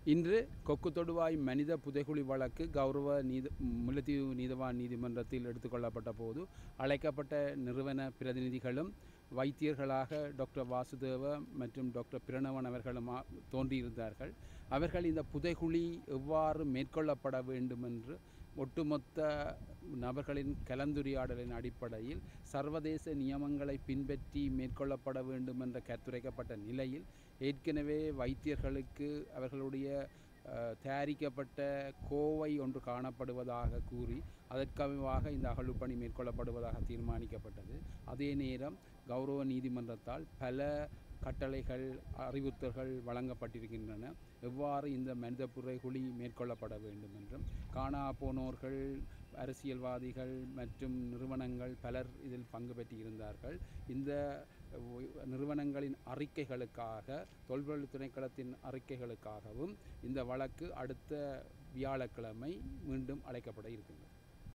இன்று கொக்கு தொடுவாய் மனித புதைகுழி வழக்கு கௌரவ நீத முல்லைத்தீவு நீதவான் நீதிமன்றத்தில் எடுத்துக்கொள்ளப்பட்ட போது அழைக்கப்பட்ட நிறுவன பிரதிநிதிகளும் வைத்தியர்களாக டாக்டர் வாசுதேவ மற்றும் டாக்டர் பிரணவன் அவர்களும் ஆ- தோன்றியிருந்தார்கள் அவர்கள் இந்த புதைகுழி எவ்வாறு மேற்கொள்ளப்பட வேண்டும் என்று ஒட்டுமொத்த நபர்களின் கலந்துரையாடலின் அடிப்படையில் சர்வதேச நியமங்களை பின்பற்றி மேற்கொள்ளப்பட வேண்டும் என்ற கருத்துரைக்கப்பட்ட நிலையில் ஏற்கனவே வைத்தியர்களுக்கு அவர்களுடைய அஹ், தயாரிக்கப்பட்ட கோவை ஒன்று காணப்படுவதாக கூறி அதற்கமைவாக இந்த அகழ்வுப்பணி மேற்கொள்ளப்படுவதாக தீர்மானிக்கப்பட்டது அதே நேரம் கௌரவ நீதிமன்றத்தால் பல கட்டளைகள் அறிவுறுத்தல்கள் வழங்கப்பட்டிருக்கின்றன எவ்வாறு இந்த மனித புதைகுழி மேற்கொள்ளப்பட வேண்டும் என்றும் காணா போனோர்கள் அரசியல்வாதிகள் மற்றும் நிறுவனங்கள் பலர் இதில் பங்கு பெற்றிருந்தார்கள் இந்த ஒ- நிறுவனங்களின் அறிக்கைகளுக்காக தொல்பொருள் திணைக்களத்தின் அறிக்கைகளுக்காகவும் இந்த வழக்கு அடுத்த வியாழக்கிழமை மீண்டும் அழைக்கப்பட இருக்கின்றது